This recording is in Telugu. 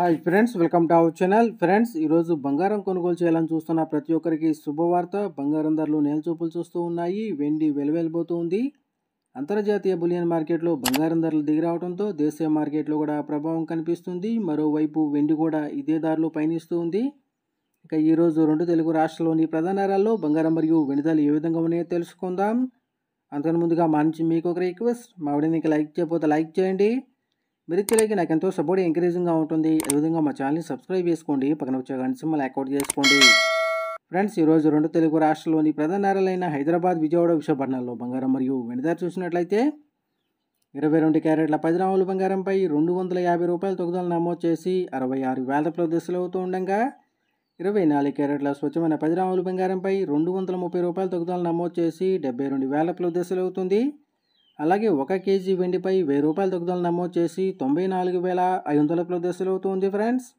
hi friends welcome to our channel friends ఈరోజు బంగారం కొనుగోలు చేయాలని చూస్తున్న ప్రతి ఒక్కరికి శుభవార్త బంగారం ధరలు నేలచూపులు చూస్తూ ఉన్నాయి వెండి వెలువెలిపోతూ ఉంది అంతర్జాతీయ బులియన్ మార్కెట్లో బంగారం ధరలు దిగిరావడంతో దేశీయ మార్కెట్లో కూడా ప్రభావం కనిపిస్తుంది మరోవైపు వెండి కూడా ఇదే దారిలో పయనిస్తూ ఉంది ఇక ఈరోజు రెండు తెలుగు రాష్ట్రాల్లోని ప్రధాన నగరాల్లో బంగారం మరియు వెండి ధరలు ఏ విధంగా ఉన్నాయో తెలుసుకుందాం అంతకు ముందుగా మా నుంచి మీకు ఒక రిక్వెస్ట్ మా వీడియోకి లైక్ చేయకపోతే లైక్ చేయండి మీరు ఇచ్చేలాగే నాకు ఎంతో సపోర్ట్ ఎంకరేజింగ్గా ఉంటుంది అదేవిధంగా మా ఛానల్ని సబ్స్క్రైబ్ చేసుకోండి పక్కన వచ్చే గంట సింబల్ యాక్టివేట్ చేసుకోండి ఫ్రెండ్స్ ఈరోజు రెండు తెలుగు రాష్ట్రాల్లోని ప్రధాన నగరాలైన హైదరాబాద్ విజయవాడ విశాఖపట్నంలో బంగారం మరియు వెండి ధర చూసినట్లయితే ఇరవై రెండు క్యారెట్ల పది గ్రాముల బంగారంపై రెండు వందల యాభై రూపాయల తగ్గుదల నమోదు చేసి అరవై ఆరు వేల ప్రదర్శనలు అవుతూ ఉండగా ఇరవై నాలుగు క్యారెట్ల స్వచ్ఛమైన పది గ్రాముల బంగారంపై రెండు వందల ముప్పై రూపాయల తగ్గుదల నమోదు చేసి డెబ్బై రెండు వేల ప్రదర్శనలు అవుతుంది అలాగే ఒక కేజీ వెండిపై వెయ్యి రూపాయల తగ్గుదల నమోదు చేసి తొంభై నాలుగు వేల ఐదు వందల ప్రదర్శనలు అవుతుంది ఫ్రెండ్స్